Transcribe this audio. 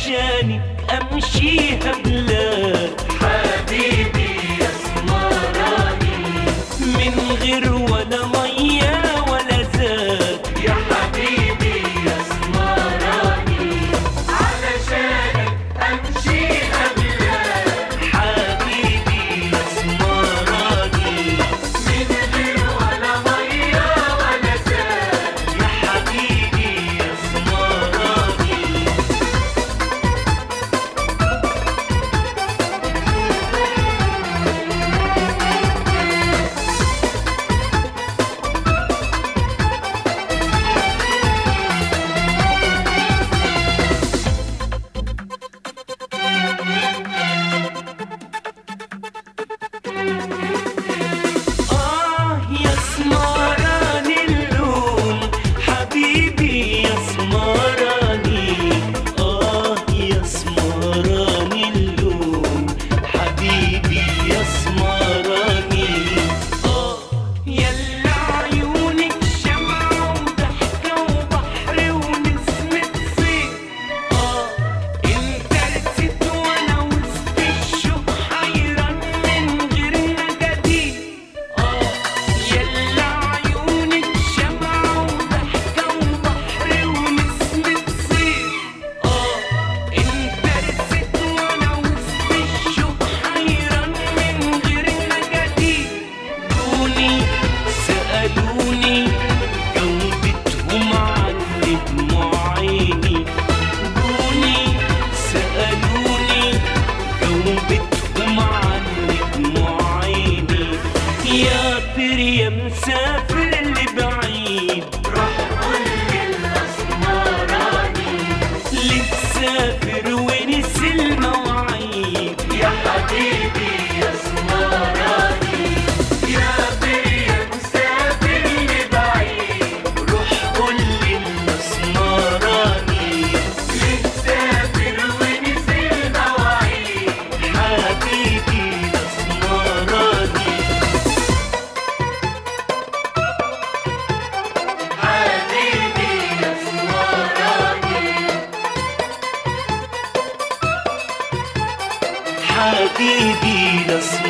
علشانك امشيها بلاد حبيبي يا اسمراني من غير ولا ميه ولا زاد يا حبيبي يا اسمراني علشانك امشي بلاد حبيبي اسمراني من غير ولا ميه ولا زاد يا حبيبي اسمراني آه يا سمراني اللون حبيبي يا سمراني آه يا سمراني اللون حبيبي يا سمراني آه يلا عيونك شمعة وضحكة وبحر ونسمة صيف آه انت رسيت وانا وسط الشوق حيران من غير نجديد اه يلا عيونك شمعة وضحكة وبحر ونسمة صيف اه انت رسيت وانا وسط الشوق حيران من غير نجديد دوني سألوني جاوبتهم عن دموع عيني دوني سألوني جاوبتهم عن دموع عيني يا طير يا مسافر اللي بعيد روح قول للاسمراني لتسافر ونسي المواعيد يا حبيبي يا اسمراني يا بيا مسافر لبعيد روح قول للاسمراني نسافر ونسير مواعيد حبيبي الاسمراني حبيبي يا اسمراني حبيبي الاسمراني